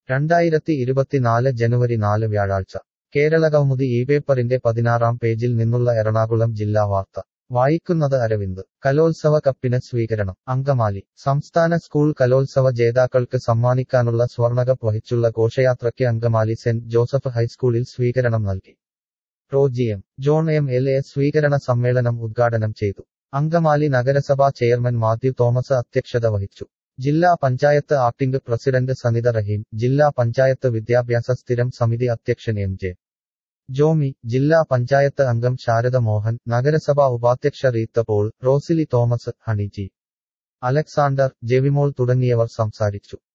രണ്ടായിരത്തി ഇരുപത്തിനാല് ജനുവരി നാല് വ്യാഴാഴ്ച കേരളകൗമുദി ഈ പേപ്പറിന്റെ പതിനാറാം പേജിൽ നിന്നുള്ള എറണാകുളം ജില്ലാ വാർത്ത വായിക്കുന്നത് അരവിന്ദ് കലോത്സവ കപ്പിന് സ്വീകരണം അങ്കമാലി സംസ്ഥാന സ്കൂൾ കലോത്സവ ജേതാക്കൾക്ക് സമ്മാനിക്കാനുള്ള സ്വർണകപ്പ് വഹിച്ചുള്ള ഘോഷയാത്രയ്ക്ക് അങ്കമാലി സെന്റ് ജോസഫ് ഹൈസ്കൂളിൽ സ്വീകരണം നൽകി Roji M John M L A സ്വീകരണ സമ്മേളനം ഉദ്ഘാടനം ചെയ്തു അങ്കമാലി നഗരസഭാ ചെയർമാൻ മാത്യു തോമസ് അധ്യക്ഷത വഹിച്ചു ജില്ലാ പഞ്ചായത്ത് ആക്ടിംഗ് പ്രസിഡന്റ് സനിത റഹീം ജില്ലാ പഞ്ചായത്ത് വിദ്യാഭ്യാസ സ്ഥിരം സമിതി അധ്യക്ഷൻ എം ജെ ജോമി ജില്ലാ പഞ്ചായത്ത് അംഗം ശാരദ മോഹൻ നഗരസഭാ ഉപാധ്യക്ഷ റീത്ത പോൾ റോസിലി തോമസ് ഹണിജി അലക്സാണ്ടർ ജെവിമോൾ തുടങ്ങിയവർ സംസാരിച്ചു